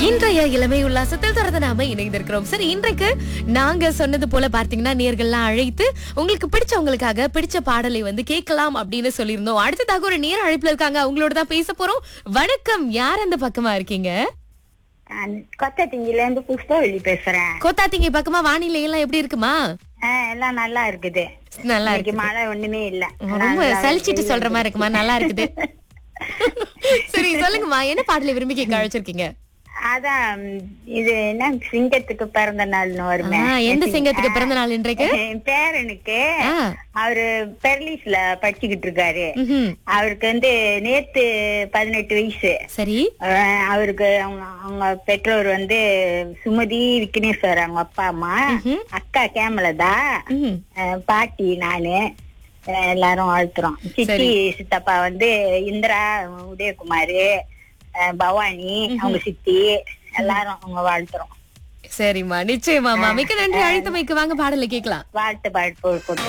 இன்றைய இளமை உல்லாசத்தில் தொடர்ந்து நாம இணைந்திருக்கிறோம் சரி இன்றைக்கு நாங்க சொன்னது போல பார்த்தீங்கன்னா நேர்கள்லாம் அழைத்து உங்களுக்கு பிடிச்சவங்களுக்காக பிடிச்ச பாடலை வந்து கேட்கலாம் அப்படின்னு சொல்லியிருந்தோம் அடுத்ததாக ஒரு நேர அழைப்புல இருக்காங்க அவங்களோட தான் பேச போறோம் வணக்கம் யார் அந்த பக்கமா இருக்கீங்க கொத்தத்திங்கில இருந்து புஷ்பவள்ளி பேசுறேன் கோத்தாத்திங்க பக்கமா வானிலை எல்லாம் எப்படி இருக்குமா ஆ, எல்லாம் நல்லா இருக்குது நல்லா இன்னைக்கு இருக்கு மழை ஒண்ணுமே இல்ல ரொம்ப சலிச்சிட்டு சொல்ற மாதிரி இருக்குமா நல்லா இருக்குது சரி சொல்லுங்கம்மா என்ன பாடலை விரும்பி கேட்க அழைச்சிருக்கீங்க அதான் ம், இது என்ன சிங்கத்துக்கு பிறந்த நாள்னு வருமே ஆ, எந்த சிங்கத்துக்கு பிறந்த நாள் இன்றைக்கு என் பேரனுக்கு ஆ. அவரு பெர்லிஸ்ல படிச்சுக்கிட்டு இருக்காரு ம்ஹும். அவருக்கு வந்து நேத்து பதினெட்டு வயசு சரி அஹ் அவருக்கு அவங்க அவங்க பெற்றோர் வந்து சுமதி விக்னேஸ்வர் அவங்க அப்பா அம்மா ம்ஹும். அக்கா கேமலதா ம்ஹும். அஹ் பாட்டி நானு அஹ் எல்லாரும் வாழ்த்துறோம் சித்தி சித்தப்பா வந்து இந்திரா உதயகுமார் அஹ் பவானி அவங்க சித்தி எல்லாரும் அவங்க வாழ்த்துறோம் சரிம்மா நிச்சயமாமா மிக்க நன்றி அழைத்தமைக்கு வாங்க பாடலை கேட்கலாம் வாழ்த்து பாட்டு போட்டு